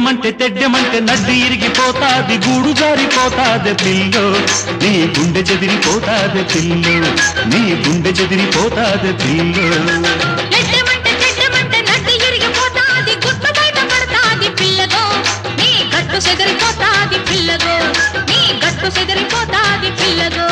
ఎడ్డెమంటే తెడ్డెమంటే నడ్డి ఇరిగిపోతాది గూడు జారిపోతాది పిల్లో నీ గుండె చెదిరిపోతాది పిల్లో నీ గుండె చెదిరిపోతాది పిల్లో ఎడ్డమంటే చెడ్డమంటే నడ్డి ఇరిగిపోతాది గుట్టు బయట పడతాది పిల్లగో నీ గట్టు సెదిరిపోతాది పిల్లగో నీ గట్టు సెదిరిపోతాది పిల్లగో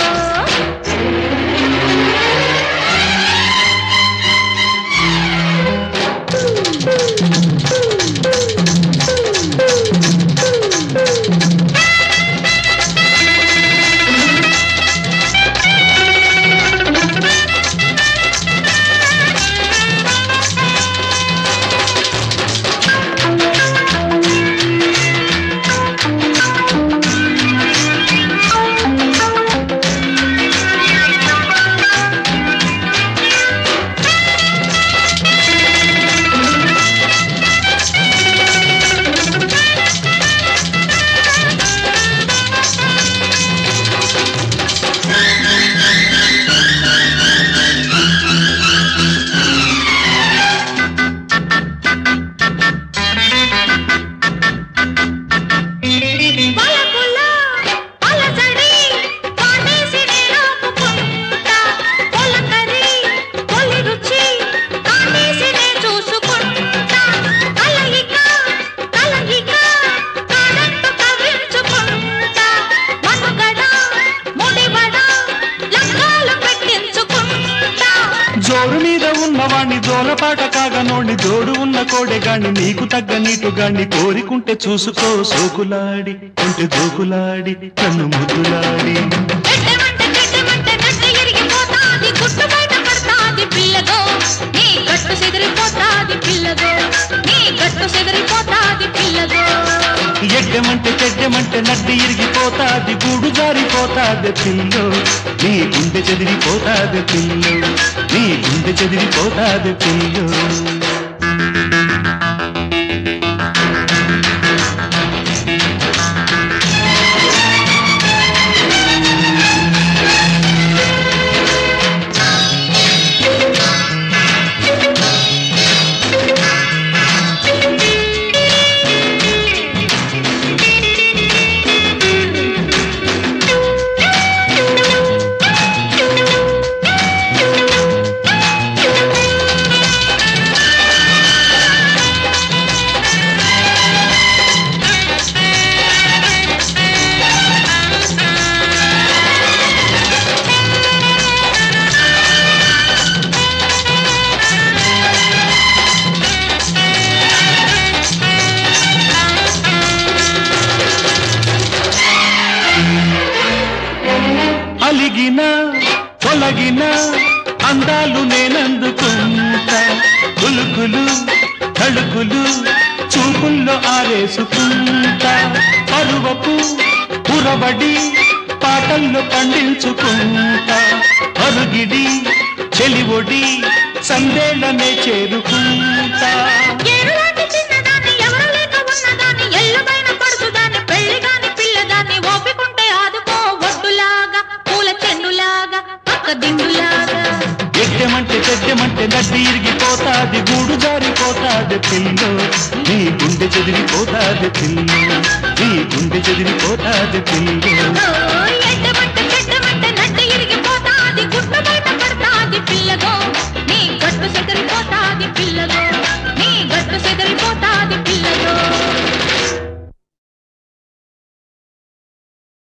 పలకుల అలజడి కాటేసి నేలాపుకుంటా పొలకరి తొలి రుచి కాటేసి నే చూసుకుంటా కలయిక కలయిక కాడంటూ కవించుకుంటా మనుగడ ముడివడ లగ్గాలు పెట్టించుకుంటా జోరు మీద ఉన్నవాణ్ణి జోలపాట కాగనోణ్ణి జోడు ఉన్న కోడెగాణ్ణి నీకు తగ్గ నీటుగాణ్ణి కోరికుంటే చూసుకో సోకులాడి ఉంటే జోకులాడి కన్ను ముద్దులాడి ఎడ్డమంటే చెడ్డమంటే నడ్డ ఇరిగిపోతాది గుట్టు బయట పడతాది పిల్లగో నీ గట్టు సెదిరిపోతాది పిల్లగో నీ గట్టు సెదిరిపోతాది పిల్లగో ఎడ్డమంటే చెడ్డమంటే నడ్డి ఇరిగిపోతాది గూడు జారిపోతాది పిల్లో నీ గుండె చెదిరిపోతాది పిల్లో నీ గుండె చెదిరిపోతాది పిల్లో అలిగిన తొలగిన అందాలు నేనందుకుంటా కులుకులు తళుకులు చూపుల్లో ఆరేసుకుంటా పరువపు పురబడి పాటల్లో పండించుకుంటా అరుగిడి చెలివొడి సందేళ్ళనే చేరుకుంటా ఏరులాంటి చిన్నదాన్ని ఎవరు లేక ఉన్నదాన్ని ఎల్లుబైన పడుచుదాన్ని పెళ్లిగాని పిల్లదాన్ని ఓపికుంటే ఆదుకో ఒడ్డులాగా పూల చెండులాగా పక్క దిండులాగా ఎడ్డమంటే చెడ్డమంటే నడ్డి ఇరిగిపోతాది గూడు జారిపోతాది పిల్లో నీ గుండె చెదిరిపోతాది పిల్లో నీ గుండె చెదిరిపోతాది పిల్లో ఓ, ఎడ్డమంటే చెడ్డమంటే నడ్డి ఇరిగిపోతాది గుట్టు బయట పడతాది పిల్లగో నీ గట్టు సెదిరిపోతాది పిల్లగో